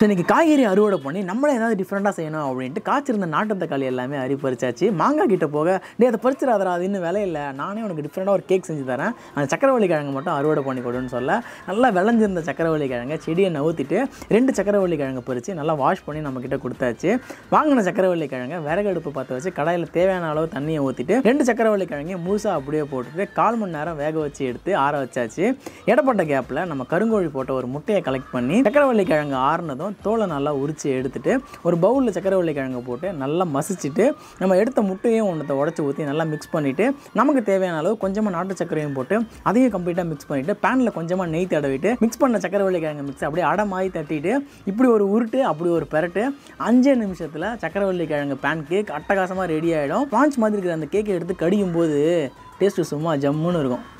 இன்னைக்கு காய்கறி அறுவடை பண்ணி நம்மளே ஏதாவது டிஃப்ரெண்ட்டாக செய்யணும் அப்படின்ட்டு காய்ச்சிருந்த நாட்டு தக்காளி எல்லாமே அரி பறிச்சாச்சு மாங்காய் கிட்ட போக டே அதை பறிச்சிடாதரா அது இன்னும் விலை இல்லை நானே உனக்கு டிஃப்ரெண்ட்டாக ஒரு கேக் செஞ்சு தரேன் அந்த சக்கரவள்ளி கிழங்கு மட்டும் அறுவடை பண்ணி கொடுன்னு சொல்ல நல்லா விளைஞ்சிருந்த சக்கரவள்ளி கிழங்க செடியை நவுத்திட்டு ரெண்டு சக்கரவள்ளி கிழங்கு பறித்து நல்லா வாஷ் பண்ணி நம்மக்கிட்ட கொடுத்தாச்சு வாங்கின சக்கரவள்ளி கிழங்க விறகு அடுப்பு பற்ற வச்சு கடாயில் தேவையான அளவு தண்ணியை ஊற்றிட்டு ரெண்டு சக்கரவள்ளி கிழங்கையும் முழுசாக அப்படியே போட்டுட்டு கால் மணி நேரம் வேக வச்சு எடுத்து ஆற வச்சாச்சு இடப்பட்ட கேப்பில் நம்ம கருங்கோழி போட்ட ஒரு முட்டையை கலெக்ட் பண்ணி சக்கரவள்ளி கிழங்கு ஆறுனதும் தோலை நல்லா உரிச்சு எடுத்துட்டு ஒரு பவுலில் சக்கரவள்ளி கிழங்கு போட்டு நல்லா மசிச்சுட்டு நம்ம எடுத்த முட்டையும் ஒன்றத்தை உடச்சி ஊற்றி நல்லா மிக்ஸ் பண்ணிவிட்டு நமக்கு தேவையான அளவு கொஞ்சமாக நாட்டு சக்கரையும் போட்டு அதையும் கம்ப்ளீட்டாக மிக்ஸ் பண்ணிவிட்டு பேனில் கொஞ்சமாக நெய் தடவிட்டு மிக்ஸ் பண்ண சக்கரவள்ளி கிழங்கு மிக்ஸ் அப்படியே அடை மாதிரி தட்டிட்டு இப்படி ஒரு உருட்டு அப்படி ஒரு பெரட்டு அஞ்சே நிமிஷத்தில் சக்கரவள்ளி கிழங்கு பேன் கேக் அட்டகாசமாக ரெடி ஆகிடும் பாஞ்ச் மாதிரி இருக்கிற அந்த கேக்கை எடுத்து கடிக்கும் போது டேஸ்ட்டு சும்மா ஜம்முன்னு இருக்கும்